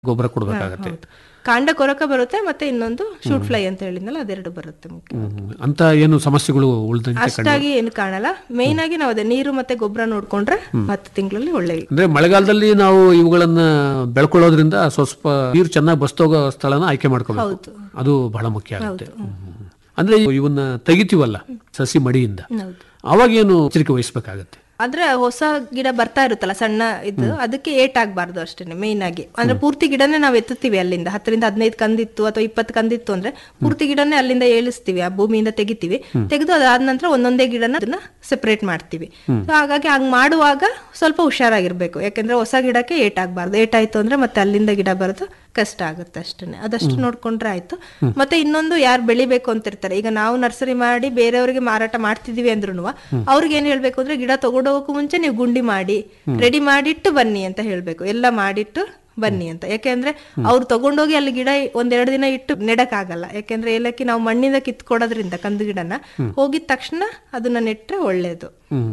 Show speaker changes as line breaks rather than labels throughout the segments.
ಗೊಬ್ಬರ ಕೊಡ್ಬೇಕಾಗತ್ತೆ
ಕಾಂಡ ಕೊರಕ ಬರುತ್ತೆ ಮತ್ತೆ ಇನ್ನೊಂದು ಶೂಟ್ ಫ್ಲೈ ಅಂತ ಹೇಳಿದ್ನಲ್ಲ ಅದೆರಡು ಬರುತ್ತೆ ಮುಖ್ಯ
ಹ್ಮ್. ಅಂತ ಏನು ಸಮಸ್ಯೆಗಳು ಉಳಿದಂತೆ
ಅಷ್ಟಾಗಿ ಏನು ಕಾಣಲ್ಲ ಮೇನ್ ಆಗಿ ನಾವು ಅದೇ ನೀರು ಮತ್ತೆ ಗೊಬ್ಬರ ನೋಡ್ಕೊಂಡ್ರೆ ಹತ್ತು ತಿಂಗಳಲ್ಲಿ ಒಳ್ಳೆ
ಅಂದ್ರೆ ಮಳೆಗಾಲದಲ್ಲಿ ನಾವು ಇವುಗಳನ್ನ ಬೆಳ್ಕೊಳ್ಳೋದ್ರಿಂದ ಸ್ವಲ್ಪ ನೀರು ಚೆನ್ನಾಗಿ ಬಸ್ತೋಗೋ ಸ್ಥಳನ ಆಯ್ಕೆ ಮಾಡ್ಕೋಬೇಕು
ಹೌದು
ಅದು ಬಹಳ ಮುಖ್ಯ ಆಗುತ್ತೆ ಹ್ಮ್. ಅಂದ್ರೆ ಇವನ್ನ ತೆಗಿತೀವಲ್ಲ ಸಸಿ ಮಡಿಯಿಂದ
ಹೌದು
ಅವಾಗ ಏನು ಎಚ್ಚರಿಕೆ ವಹಿಸ್ಬೇಕಾಗತ್ತೆ
ಆದ್ರೆ ಹೊಸ ಗಿಡ ಬರ್ತಾ ಇರುತ್ತಲ್ಲ ಸಣ್ಣ ಇದು ಅದಕ್ಕೆ ಏಟ್ ಆಗ್ಬಾರ್ದು ಅಷ್ಟೇನೆ ಮೇನ್ ಆಗಿ ಅಂದ್ರೆ ಪೂರ್ತಿ ಗಿಡನೇ ನಾವು ಎತ್ತುತ್ತೀವಿ ಅಲ್ಲಿಂದ ಹತ್ತರಿಂದ ಹದಿನೈದು ಕಂದಿತ್ತು ಅಥವಾ ಇಪ್ಪತ್ತು ಕಂದಿತ್ತು ಅಂದ್ರೆ ಪೂರ್ತಿ ಗಿಡನೇ ಅಲ್ಲಿಂದ ಏಳಿಸ್ತೀವಿ ಆ ಭೂಮಿಯಿಂದ ತೆಗಿತೀವಿ ತೆಗೆದು ಅದಾದ ನಂತರ ಒಂದೊಂದೇ ಗಿಡನ ಅದನ್ನ ಸೆಪರೇಟ್ ಮಾಡ್ತೀವಿ So ಹಾಗಾಗಿ ಹಂಗ್ ಮಾಡುವಾಗ ಸ್ವಲ್ಪ ಹುಷಾರಾಗಿರ್ಬೇಕು ಯಾಕಂದ್ರೆ ಹೊಸ ಗಿಡಕ್ಕೆ ಏಟ್ ಆಗ್ಬಾರ್ದು ಏಟ್ ಆಯ್ತು ಅಂದ್ರೆ ಮತ್ತೆ ಅಲ್ಲಿಂದ ಗಿಡ ಬರೋದು ಕಷ್ಟ ಆಗುತ್ತೆ ಅಷ್ಟೇನೆ ಅದಷ್ಟು ನೋಡ್ಕೊಂಡ್ರೆ ಆಯ್ತು ಮತ್ತೆ ಇನ್ನೊಂದು ಯಾರು ಬೆಳಿಬೇಕು ಅಂತ ಇರ್ತಾರೆ ಈಗ ನಾವು ನರ್ಸರಿ ಮಾಡಿ ಬೇರೆಯವರಿಗೆ ಮಾರಾಟ ಮಾಡ್ತಿದೀವಿ ಅಂದ್ರೂ ಅವ್ರಿಗೆ ಏನ್ ಹೇಳ್ಬೇಕು ಅಂದ್ರೆ ಗಿಡ ತಗೊಂಡೋಗಕ್ಕೂ ಮುಂಚೆ ನೀವು ಗುಂಡಿ ಮಾಡಿ ರೆಡಿ ಮಾಡಿಟ್ಟು ಬನ್ನಿ ಅಂತ ಹೇಳ್ಬೇಕು ಎಲ್ಲ ಮಾಡಿಟ್ಟು ಬನ್ನಿ ಅಂತ ಯಾಕೆಂದ್ರೆ ಅವ್ರು ತಗೊಂಡೋಗಿ ಅಲ್ಲಿ ಗಿಡ ಒಂದೆರಡು ದಿನ ಇಟ್ಟು ನೆಡಕ್ಕಾಗಲ್ಲ ಯಾಕೆಂದ್ರೆ ಏಲಕ್ಕಿ ನಾವು ಮಣ್ಣಿಂದ ಕಿತ್ಕೊಡೋದ್ರಿಂದ ಕಂದು ಗಿಡನ ಹೋಗಿದ ತಕ್ಷಣ ಅದನ್ನ ನೆಟ್ರೆ ಒಳ್ಳೇದು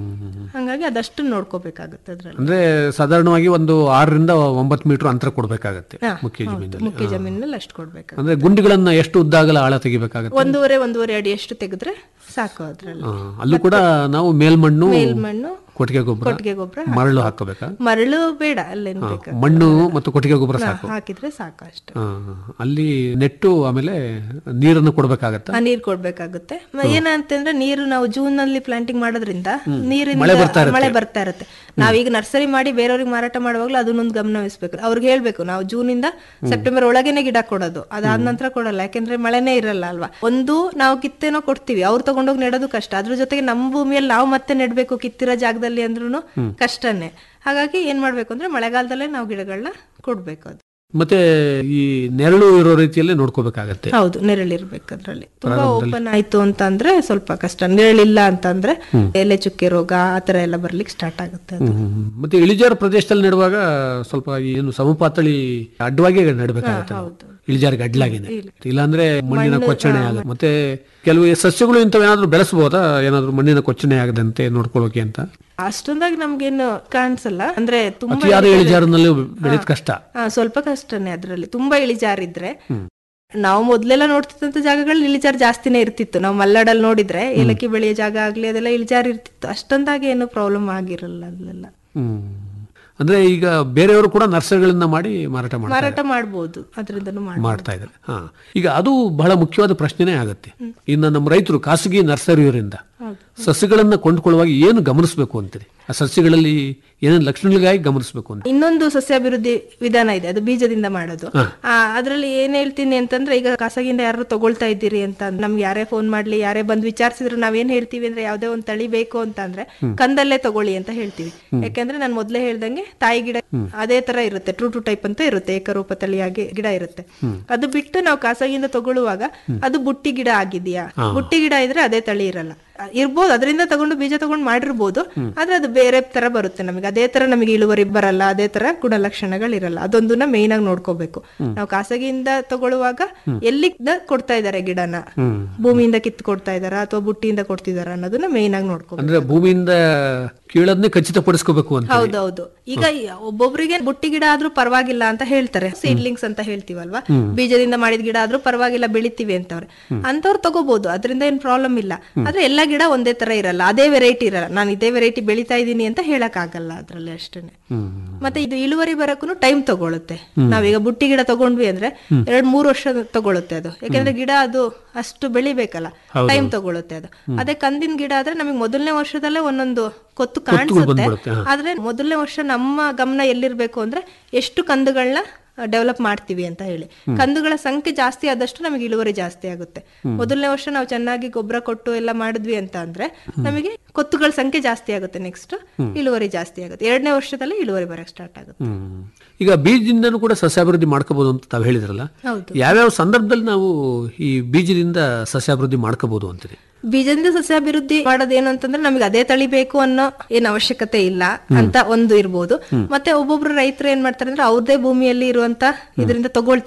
ಹಂಗಾಗಿ ಅದಷ್ಟು ನೋಡ್ಕೋಬೇಕಾಗುತ್ತೆ ಅದ್ರಲ್ಲಿ
ಅಂದ್ರೆ ಸಾಧಾರಣವಾಗಿ ಒಂದು ಆರರಿಂದ ಒಂಬತ್ತು ಮೀಟರ್ ಅಂತರ ಕೊಡ್ಬೇಕಾಗತ್ತೆ ಮುಖ್ಯ ಜಮೀನಲ್ಲಿ
ಮುಖ್ಯ ಜಮೀನಲ್ಲಿ ಅಷ್ಟು ಕೊಡ್ಬೇಕು
ಅಂದ್ರೆ ಗುಂಡಿಗಳನ್ನ ಎಷ್ಟು ಉದ್ದಾಗಲ ಆಳ ತೆಗಿಬೇಕಾಗತ್ತೆ
ಒಂದೂವರೆ ಒಂದೂವರೆ ಅಡಿ ಎಷ್ಟು ತೆಗೆದ್ರೆ ಸಾಕು ಅದ್ರಲ್ಲಿ
ಆ, ಅಲ್ಲೂ ಕೂಡ ನಾವು ಮೇಲ್ಮಣ್ಣು
ಮೇಲ್ಮಣ್ಣು
ಕೊಟ್ಟಿಗೆ ಗೊಬ್ಬರ
ಕೊಟ್ಟಿಗೆ ಗೊಬ್ಬರ
ಮರಳು ಹಾಕೋಬೇಕಾ
ಮರಳು ಬೇಡ ಅಲ್ಲೇನ್ ಬೇಕು
ಮಣ್ಣು ಮತ್ತು ಕೊಟ್ಟಿಗೆ ಗೊಬ್ಬರ ಸಾಕು
ಹಾಕಿದ್ರೆ ಸಾಕು ಅಷ್ಟೇ
ಆ, ಅಲ್ಲಿ ನೆಟ್ಟು ಆಮೇಲೆ ನೀರನ್ನು ಕೊಡ್ಬೇಕಾಗತ್ತ
ಆ ನೀರ್ ಕೊಡ್ಬೇಕಾಗುತ್ತೆ ಮ- ಏನಂತಂದ್ರೆ ನೀರು ನಾವು ಜೂನ್ ನಲ್ಲಿ ಪ್ಲಾಂಟಿಂಗ್ ಮಾಡೋದ್ರಿಂದ ನೀರಿನ ಮಳೆ ಬರ್ತಾ ಇರುತ್ತೆ ನಾವೀಗ ನರ್ಸರಿ ಮಾಡಿ ಬೇರೆಯವ್ರಿಗೆ ಮಾರಾಟ ಮಾಡುವಾಗಲೂ ಅದನ್ನೊಂದು ಗಮನವಿಸ್ಬೇಕು ಅವ್ರಿಗೆ ಹೇಳ್ಬೇಕು ನಾವು ಜೂನ್ ಇಂದ ಸೆಪ್ಟೆಂಬರ್ ಒಳಗೇನೆ ಗಿಡ ಕೊಡೋದು ಅದಾದ ನಂತರ ಕೊಡಲ್ಲ ಯಾಕೆಂದ್ರೆ ಮಳೆನೇ ಇರಲ್ಲ ಅಲ್ವಾ ಒಂದು ನಾವು ಕಿತ್ತೇನೋ ಕೊಡ್ತೀವಿ ಅವ್ರು ತಗೊಂಡೋಗಿ ನೆಡೋದು ಕಷ್ಟ ಅದ್ರ ಜೊತೆಗೆ ನಮ್ಮ ಭೂಮಿಯಲ್ಲಿ ನಾವು ಮತ್ತೆ ನೆಡ್ಬೇಕು ಕಿತ್ತಿರೋ ಜಾಗದಲ್ಲಿ ಅಂದ್ರೂ ಕಷ್ಟನೇ ಹಾಗಾಗಿ ಏನ್ ಮಾಡ್ಬೇಕು ಅಂದ್ರೆ ಮಳೆಗಾಲದಲ್ಲೇ ನಾವು ಗಿಡಗಳನ್ನ ಕೊಡ್ಬೇಕು ಅದು
ಮತ್ತೆ ಈ ನೆರಳು ಇರೋ ರೀತಿಯಲ್ಲಿ ನೋಡ್ಕೋಬೇಕಾಗತ್ತೆ
ಹೌದು ನೆರಳಿರ್ಬೇಕು ಅದ್ರಲ್ಲಿ ತುಂಬಾ ಓಪನ್ ಆಯ್ತು ಅಂತ ಅಂದ್ರೆ ಸ್ವಲ್ಪ ಕಷ್ಟ ನೆರಳಿಲ್ಲ ಅಂತಂದ್ರೆ ಎಲೆ ಚುಕ್ಕೆ ರೋಗ ಆತರ ಎಲ್ಲ ಬರ್ಲಿಕ್ಕೆ ಸ್ಟಾರ್ಟ್ ಆಗುತ್ತೆ ಅದು
ಹ್ಮ್. ಮತ್ತೆ ಇಳಿಜಾರು ಪ್ರದೇಶದಲ್ಲಿ ನೆಡುವಾಗ ಸ್ವಲ್ಪ ಏನು ಸಮಪಾತಳಿ ಅಡ್ಡವಾಗಿ ನೆಡಬೇಕಾಗತ್ತೆ ನಾವು. ಇಳಿಜಾರಿಗೆ ಅಡ್ಲಾಗಿನೇ ಇಲ್ಲಾಂದ್ರೆ ಮಣ್ಣಿನ ಕೊಚ್ಚಣೆ ಆಗುತ್ತೆ ಮತ್ತೆ ಕೆಲವು ಸಸ್ಯಗಳು ಇಂಥವೇನಾದ್ರೂ ಬೆಳೆಸಬಹುದಾ ಏನಾದ್ರೂ ಮಣ್ಣಿನ ಕೊಚ್ಚಣೆ ಆಗದಂತೆ ನೋಡ್ಕೊಳ್ಳೋಕೆ ಅಂತ
ಅಷ್ಟೊಂದಾಗಿ ನಮ್ಗೇನು ಕಾಣಿಸಲ್ಲ ಅಂದ್ರೆ ತುಂಬಾ
ಅತಿಯಾದ ಇಳಿಜಾರಿನಲ್ಲಿ ಬೆಳೆದ ಕಷ್ಟ
ಹಾ, ಸ್ವಲ್ಪ ಕಷ್ಟನೇ ಅದ್ರಲ್ಲಿ ತುಂಬಾ ಇಳಿಜಾರಿದ್ರೆ ನಾವು ಮೊದ್ಲೆಲ್ಲ ನೋಡ್ತಿದ್ದಂತ ಜಾಗಗಳಲ್ಲಿ ಇಳಿಜಾರು ಜಾಸ್ತಿನೇ ಇರ್ತಿತ್ತು ನಾವು ಮಲ್ನಾಡಲ್ಲಿ ನೋಡಿದ್ರೆ ಏಲಕ್ಕಿ ಬೆಳೆಯೋ ಜಾಗ ಆಗ್ಲಿ ಅದೆಲ್ಲ ಇಳಿಜಾರು ಇರ್ತಿತ್ತು ಅಷ್ಟೊಂದಾಗಿ ಏನು ಪ್ರಾಬ್ಲಮ್ ಆಗಿರಲ್ಲ ಅಲ್ಲೆಲ್ಲ
ಹ್ಮ್ ಅಂದ್ರೆ ಈಗ ಬೇರೆಯವರು ಕೂಡ ನರ್ಸರಿಗಳನ್ನ ಮಾಡಿ ಮಾರಾಟ ಮಾಡ್ತಾರೆ
ಮಾರಾಟ ಮಾಡ್ಬೋದು ಅದರಿಂದನೂ ಮಾಡಿ
ಮಾಡ್ತಾ ಇದ್ದಾರೆ ಹಾ ಈಗ ಅದು ಬಹಳ ಮುಖ್ಯವಾದ ಪ್ರಶ್ನೆನೇ ಆಗತ್ತೆ ಇನ್ನು ನಮ್ಮ ರೈತರು ಖಾಸಗಿ ನರ್ಸರಿಯವರಿಂದ ಸಸ್ಯಗಳನ್ನ ಕೊಂಡ್ಕೊಳ್ಳುವಾಗ ಏನು ಗಮನಿಸಬೇಕು ಅಂತೀರಿ ಆ ಸಸ್ಯಗಳಲ್ಲಿ ಏನೇನು ಲಕ್ಷಣಗಳಿಗಾಗಿ ಗಮನಿಸಬೇಕು ಅಂತ
ಇನ್ನೊಂದು ಸಸ್ಯಾಭಿವೃದ್ಧಿ ವಿಧಾನ ಇದೆ ಅದು ಬೀಜದಿಂದ ಮಾಡೋದು ಆ, ಅದ್ರಲ್ಲಿ ಏನ್ ಹೇಳ್ತೀನಿ ಅಂತಂದ್ರೆ ಈಗ ಖಾಸಗಿಯಿಂದ ಯಾರು ತಗೊಳ್ತಾ ಇದ್ದೀರಿ ಅಂತ ಅಂದ್- ನಮ್ಗೆ ಯಾರೇ ಫೋನ್ ಮಾಡ್ಲಿ ಯಾರೇ ಬಂದು ವಿಚಾರಿಸಿದ್ರು ನಾವೇನ್ ಹೇಳ್ತೀವಿ ಅಂದ್ರೆ ಯಾವ್ದೇ ಒಂದ್ ತಳಿ ಬೇಕು ಅಂತ ಅಂದ್ರೆ ಕಂದಲ್ಲೇ ತಗೊಳ್ಳಿ ಅಂತ ಹೇಳ್ತೀವಿ ಯಾಕಂದ್ರೆ ನಾನು ಮೊದ್ಲೇ ಹೇಳ್ದಂಗೆ ತಾಯಿ ಗಿಡ ಅದೇ ತರ ಇರುತ್ತೆ ಟ್ರೂ ಟು ಟೈಪ್ ಅಂತ ಇರುತ್ತೆ ಏಕರೂಪ ತಳಿಯಾಗಿ ಗಿಡ ಇರುತ್ತೆ ಅದು ಬಿಟ್ಟು ನಾವು ಖಾಸಗಿಯಿಂದ ತಗೊಳ್ಳುವಾಗ ಅದು ಬುಟ್ಟಿ ಗಿಡ ಆಗಿದೆಯಾ ಬುಟ್ಟಿ ಗಿಡ ಇದ್ರೆ ಅದೇ ತಳಿ ಇರಲ್ಲ ಇರ್ಬೋದು ಅದರಿಂದ ತಗೊಂಡು ಬೀಜ ತಗೊಂಡು ಮಾಡಿರ್ಬೋದು ಆದ್ರೆ ಅದು ಬೇರೆ ತರ ಬರುತ್ತೆ ನಮಗೆ ಅದೇ ತರ ನಮಗೆ ಇಳುವರಿ ಬರಲ್ಲ ಅದೇ ತರ ಗುಣಲಕ್ಷಣಗಳಿರಲ್ಲ ಅದೊಂದನ್ನ ಮೇನ್ ಆಗಿ ನೋಡ್ಕೋಬೇಕು ನಾವು ಖಾಸಗಿಯಿಂದ ತಗೊಳ್ಳುವಾಗ ಎಲ್ಲಿಂದ ಕೊಡ್ತಾ ಇದಾರೆ ಗಿಡನ ಭೂಮಿಯಿಂದ ಕಿತ್ತು ಕೊಡ್ತಾ ಇದಾರ ಅಥವಾ ಬುಟ್ಟಿಯಿಂದ ಕೊಡ್ತಿದಾರ ಅನ್ನೋದನ್ನ ಮೇನ್ ಆಗಿ ನೋಡ್ಕೋಬೇಕು
ಅಂದ್ರೆ ಭೂಮಿಯಿಂದ ಕೀಳದ್ನೇ ಖಚಿತಪಡಿಸ್ಕೋಬೇಕು ಅಂತ
ಹೌದೌದು ಈಗ ಒಬ್ಬೊಬ್ರಿಗೆ ಬುಟ್ಟಿ ಗಿಡ ಆದ್ರೂ ಪರವಾಗಿಲ್ಲ ಅಂತ ಹೇಳ್ತಾರೆ ಸೀಡ್ಲಿಂಗ್ಸ್ ಅಂತ ಹೇಳ್ತೀವಲ್ವಾ ಬೀಜದಿಂದ ಮಾಡಿದ ಗಿಡ ಆದ್ರೂ ಪರವಾಗಿಲ್ಲ ಬೆಳಿತೀವಿ ಅಂತವ್ರೆ ಅಂತವ್ರು ತಗೋಬಹುದು ಅದರಿಂದ ಏನ್ ಪ್ರಾಬ್ಲಮ್ ಇಲ್ಲ ಆದ್ರೆ ಎಲ್ಲಾ ಗಿಡ ಒಂದೇ ತರ ಇರಲ್ಲ ಅದೇ ವೆರೈಟಿ ಇರಲ್ಲ ನಾನು ಇದೇ ವೆರೈಟಿ ಬೆಳಿತಾ ಇದೀನಿ ಅಂತ ಹೇಳಕ್ ಆಗಲ್ಲ ಅದ್ರಲ್ಲಿ ಅಷ್ಟೇನೆ ಮತ್ತೆ ಇದು ಇಳುವರಿ ಬರಕ್ಕೂ ಟೈಮ್ ತಗೊಳುತ್ತೆ ನಾವೀಗ ಬುಟ್ಟಿ ಗಿಡ ತಗೊಂಡ್ವಿ ಅಂದ್ರೆ ಎರಡ್ ಮೂರು ವರ್ಷ ತಗೊಳುತ್ತೆ ಅದು ಯಾಕಂದ್ರೆ ಗಿಡ ಅದು ಅಷ್ಟು ಬೆಳಿಬೇಕಲ್ಲ ಟೈಮ್ ತಗೊಳುತ್ತೆ ಅದು ಅದೇ ಕಂದಿನ ಗಿಡ ಆದ್ರೆ ನಮಗೆ ಮೊದಲನೇ ವರ್ಷದಲ್ಲೇ ಒಂದೊಂದು ಕೊತ್ತು ಕಾಣಿಸುತ್ತೆ ಆದ್ರೆ ಮೊದಲನೇ ವರ್ಷ ನಮ್ಮ ಗಮನ ಎಲ್ಲಿರ್ಬೇಕು ಅಂದ್ರೆ ಎಷ್ಟು ಕಂದುಗಳನ್ನ ಡೆವಲಪ್ ಮಾಡ್ತೀವಿ ಅಂತ ಹೇಳಿ ಕಂದುಗಳ ಸಂಖ್ಯೆ ಜಾಸ್ತಿ ಆದಷ್ಟು ನಮಗೆ ಇಳುವರಿ ಜಾಸ್ತಿ ಆಗುತ್ತೆ ಮೊದಲನೇ ವರ್ಷ ನಾವು ಚೆನ್ನಾಗಿ ಗೊಬ್ಬರ ಕೊಟ್ಟು ಎಲ್ಲ ಮಾಡಿದ್ವಿ ಅಂತ ಅಂದ್ರೆ ನಮಗೆ ಕೊತ್ತುಗಳ ಸಂಖ್ಯೆ ಜಾಸ್ತಿ ಆಗುತ್ತೆ ನೆಕ್ಸ್ಟ್ ಇಳುವರಿ ಜಾಸ್ತಿ ಆಗುತ್ತೆ ಎರಡನೇ ವರ್ಷದಲ್ಲಿ ಇಳುವರಿ ಬರಕ್ ಸ್ಟಾರ್ಟ್ ಆಗುತ್ತೆ
ಹ್ಮ್. ಈಗ ಬೀಜದಿಂದನೂ ಕೂಡ ಸಸ್ಯಾಭಿವೃದ್ಧಿ ಮಾಡ್ಕೋಬಹುದು ಅಂತ ತಾವು ಹೇಳಿದ್ರಲ್ಲ
ಹೌದು
ಯಾವ್ಯಾವ ಸಂದರ್ಭದಲ್ಲಿ ನಾವು ಈ ಬೀಜದಿಂದ ಸಸ್ಯಾಭಿವೃದ್ಧಿ ಮಾಡ್ಕೋಬಹುದು ಅಂತೀರಿ
ಬೀಜದಿಂದ ಸಸ್ಯಾಭಿವೃದ್ಧಿ ಮಾಡೋದೇನು ಅಂತಂದ್ರೆ ನಮಗೆ ಅದೇ ತಳಿ ಬೇಕು ಅನ್ನೋ ಏನ್ ಅವಶ್ಯಕತೆ ಇಲ್ಲ ಅಂತ ಒಂದು ಇರ್ಬೋದು ಮತ್ತೆ ಒಬ್ಬೊಬ್ರು ರೈತರು ಏನ್ ಮಾಡ್ತಾರೆ ಅಂದ್ರೆ ಅವ್ರದೇ ಭೂಮಿಯಲ್ಲಿ ಇರುವಂತ ಇದರಿಂದ ತಗೊಳ್ತಾರೆ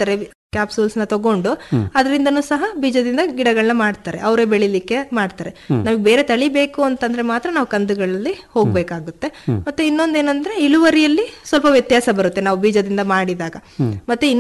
ಕ್ಯಾಪ್ಸೂಲ್ಸ್ ನ ತಗೊಂಡು ಅದರಿಂದನೂ ಸಹ ಬೀಜದಿಂದ ಗಿಡಗಳನ್ನ ಮಾಡ್ತಾರೆ ಅವರೇ ಬೆಳಿಲಿಕ್ಕೆ ಮಾಡ್ತಾರೆ ನಮಗೆ ಬೇರೆ ತಳಿ ಬೇಕು ಅಂತಂದ್ರೆ ಮಾತ್ರ ನಾವು ಕಂದುಗಳಲ್ಲಿ ಹೋಗ್ಬೇಕಾಗುತ್ತೆ ಮತ್ತೆ ಇನ್ನೊಂದೇನಂದ್ರೆ ಇಳುವರಿಯಲ್ಲಿ ಸ್ವಲ್ಪ ವ್ಯತ್ಯಾಸ ಬರುತ್ತೆ ನಾವು ಬೀಜದಿಂದ ಮಾಡಿದಾಗ ಮತ್ತೆ